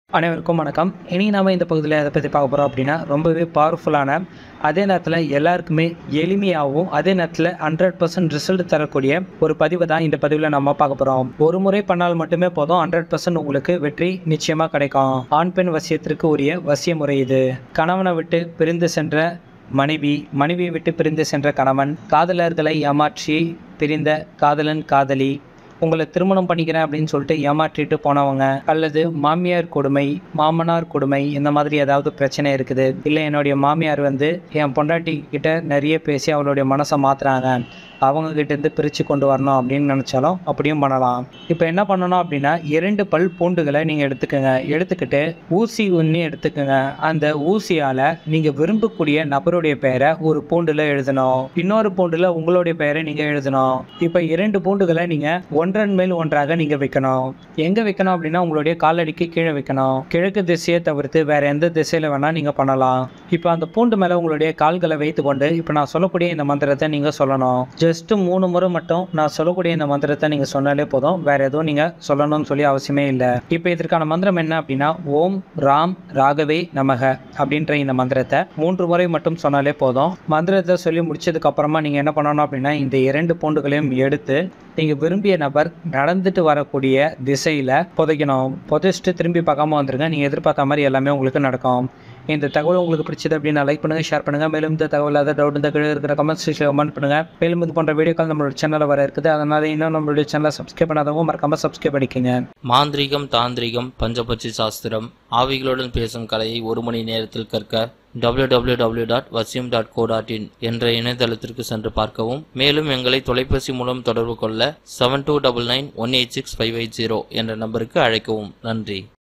அனைவருக்கும் வணக்கம் இனி நாம இந்த பகுதியில் எதை பற்றி பார்க்க போகிறோம் அப்படின்னா ரொம்பவே பவர்ஃபுல்லான அதே நேரத்தில் எல்லாருக்குமே எளிமையாகவும் அதே நேரத்தில் ஹண்ட்ரட் பர்சன்ட் ரிசல்ட் தரக்கூடிய ஒரு பதிவை தான் இந்த பதிவில் நம்ம பார்க்க போகிறோம் ஒரு முறை பண்ணால் மட்டுமே போதும் ஹண்ட்ரட் பர்சன்ட் உங்களுக்கு வெற்றி நிச்சயமாக கிடைக்கும் ஆண் பெண் வசியத்திற்கு உரிய வசிய முறை இது கணவனை விட்டு பிரிந்து சென்ற மனைவி மனைவியை விட்டு பிரிந்து சென்ற கணவன் காதலர்களை ஏமாற்றி பிரிந்த காதலன் காதலி உங்களை திருமணம் பண்ணிக்கிறேன் அப்படின்னு சொல்லிட்டு ஏமாற்றிட்டு போனவங்க அல்லது மாமியார் கொடுமை மாமனார் கொடுமை இந்த மாதிரி ஏதாவது பிரச்சனை இருக்குது இல்லை என்னுடைய மாமியார் வந்து என் பொண்டாட்டி கிட்ட நிறைய பேசி அவளுடைய மனசை மாத்துறாங்க அவங்க கிட்ட இருந்து பிரித்து கொண்டு வரணும் அப்படின்னு நினச்சாலும் அப்படியும் பண்ணலாம் இப்போ என்ன பண்ணணும் அப்படின்னா இரண்டு பல் பூண்டுகளை நீங்கள் எடுத்துக்கோங்க எடுத்துக்கிட்டு ஊசி ஒன்று எடுத்துக்கோங்க அந்த ஊசியால் நீங்கள் விரும்பக்கூடிய நபருடைய பெயரை ஒரு பூண்டில் எழுதணும் இன்னொரு பூண்டில் உங்களுடைய பெயரை நீங்கள் எழுதணும் இப்போ இரண்டு பூண்டுகளை நீங்கள் ஒன்றன் மேல் ஒன்றாக நீங்கள் வைக்கணும் எங்கே வைக்கணும் அப்படின்னா உங்களுடைய காலடிக்கு கீழே வைக்கணும் கிழக்கு திசையை தவிர்த்து வேற எந்த திசையில் வேணால் நீங்கள் பண்ணலாம் இப்போ அந்த பூண்டு மேலே உங்களுடைய கால்களை வைத்துக்கொண்டு இப்போ நான் சொல்லக்கூடிய இந்த மந்திரத்தை நீங்கள் சொல்லணும் ஜஸ்ட் மூணு முறை மட்டும் நான் சொல்லக்கூடிய இந்த மந்திரத்தை நீங்கள் சொன்னாலே போதும் வேற எதுவும் நீங்கள் சொல்லணும்னு சொல்லி அவசியமே இல்லை இப்போ இதற்கான மந்திரம் என்ன அப்படின்னா ஓம் ராம் ராகவே நமக அப்படின்ற இந்த மந்திரத்தை மூன்று முறை மட்டும் சொன்னாலே போதும் மந்திரத்தை சொல்லி முடிச்சதுக்கு அப்புறமா நீங்கள் என்ன பண்ணணும் அப்படின்னா இந்த இரண்டு பூண்டுகளையும் எடுத்து நீங்கள் விரும்பிய நபர் நடந்துட்டு வரக்கூடிய திசையில் புதைக்கணும் புதைச்சிட்டு திரும்பி பார்க்காம வந்துருங்க நீங்கள் எதிர்பார்த்த மாதிரி எல்லாமே உங்களுக்கு நடக்கும் இந்த தகவல் உங்களுக்கு பிடிச்சது அப்படின்னா லைக் பண்ணுங்கள் ஷேர் பண்ணுங்கள் மேலும் இந்த தகவல் ஏதாவது டவுட் இந்த கீழே இருக்கிற கமெண்ட் செக்ஷனில் கமெண்ட் பண்ணுங்கள் மேலும் இது போன்ற வீடியோக்கள் நம்மளோட சேனலில் வர இருக்குது அதனால் இன்னும் நம்மளுடைய சேனலை சப்ஸ்கிரைப் பண்ணாதவங்க மறக்காமல் சப்ஸ்கிரைப் பண்ணிக்கோங்க மாந்திரீகம் தாந்திரிகம் பஞ்சபட்சி சாஸ்திரம் ஆவிகளுடன் பேசும் கலையை ஒரு மணி நேரத்தில் கற்க www.vasyum.co.in டாட் வசியம் டாட் கோ டாட் இன் என்ற இணையதளத்திற்கு சென்று பார்க்கவும் மேலும் எங்களை தொலைபேசி மூலம் தொடர்பு கொள்ள seven two double nine one eight six five eight zero என்ற நம்பருக்கு அழைக்கவும் நன்றி